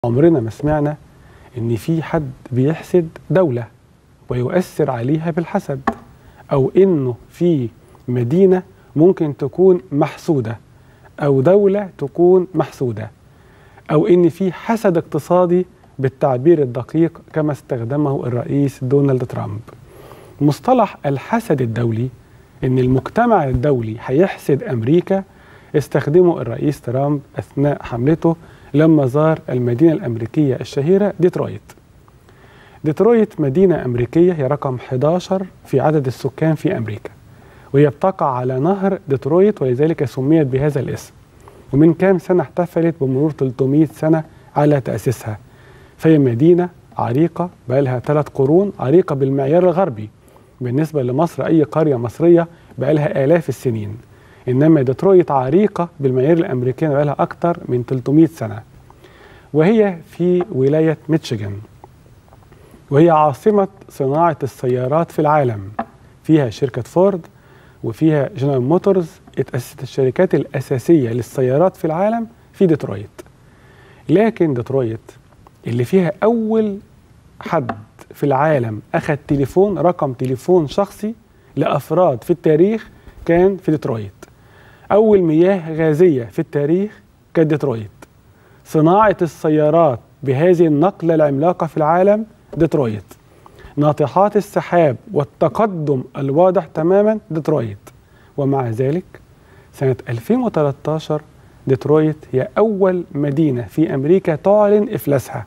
عمرنا ما سمعنا ان في حد بيحسد دولة ويؤثر عليها بالحسد او انه في مدينة ممكن تكون محسودة او دولة تكون محسودة او ان في حسد اقتصادي بالتعبير الدقيق كما استخدمه الرئيس دونالد ترامب مصطلح الحسد الدولي ان المجتمع الدولي هيحسد امريكا استخدمه الرئيس ترامب اثناء حملته لما زار المدينه الامريكيه الشهيره ديترويت. ديترويت مدينه امريكيه هي رقم 11 في عدد السكان في امريكا. وهي بتقع على نهر ديترويت ولذلك سميت بهذا الاسم. ومن كام سنه احتفلت بمرور 300 سنه على تاسيسها. فهي مدينه عريقه بقى لها ثلاث قرون عريقه بالمعيار الغربي. بالنسبه لمصر اي قريه مصريه بقى لها الاف السنين. انما ديترويت عريقه بالمعايير الامريكيه بقى لها اكثر من 300 سنه وهي في ولايه ميتشيغان وهي عاصمه صناعه السيارات في العالم فيها شركه فورد وفيها جنرال موتورز اتاسست الشركات الاساسيه للسيارات في العالم في ديترويت لكن ديترويت اللي فيها اول حد في العالم اخذ تليفون رقم تليفون شخصي لافراد في التاريخ كان في ديترويت أول مياه غازية في التاريخ كانت ديترويت صناعة السيارات بهذه النقلة العملاقة في العالم ديترويت ناطحات السحاب والتقدم الواضح تماما ديترويت ومع ذلك سنة 2013 ديترويت هي أول مدينة في أمريكا تعلن إفلاسها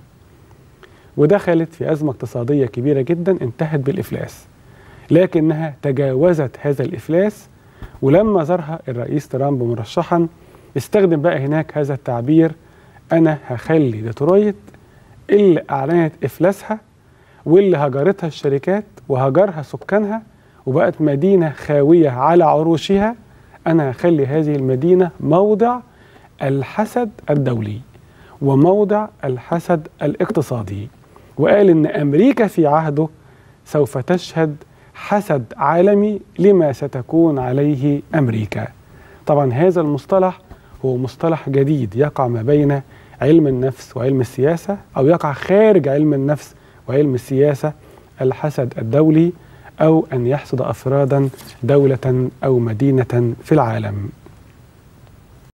ودخلت في أزمة اقتصادية كبيرة جدا انتهت بالإفلاس لكنها تجاوزت هذا الإفلاس ولما زارها الرئيس ترامب مرشحا استخدم بقى هناك هذا التعبير انا هخلي ديترويت اللي اعلنت افلاسها واللي هجرتها الشركات وهجرها سكانها وبقت مدينه خاويه على عروشها انا هخلي هذه المدينه موضع الحسد الدولي وموضع الحسد الاقتصادي وقال ان امريكا في عهده سوف تشهد حسد عالمي لما ستكون عليه امريكا. طبعا هذا المصطلح هو مصطلح جديد يقع ما بين علم النفس وعلم السياسه او يقع خارج علم النفس وعلم السياسه الحسد الدولي او ان يحسد افرادا دوله او مدينه في العالم.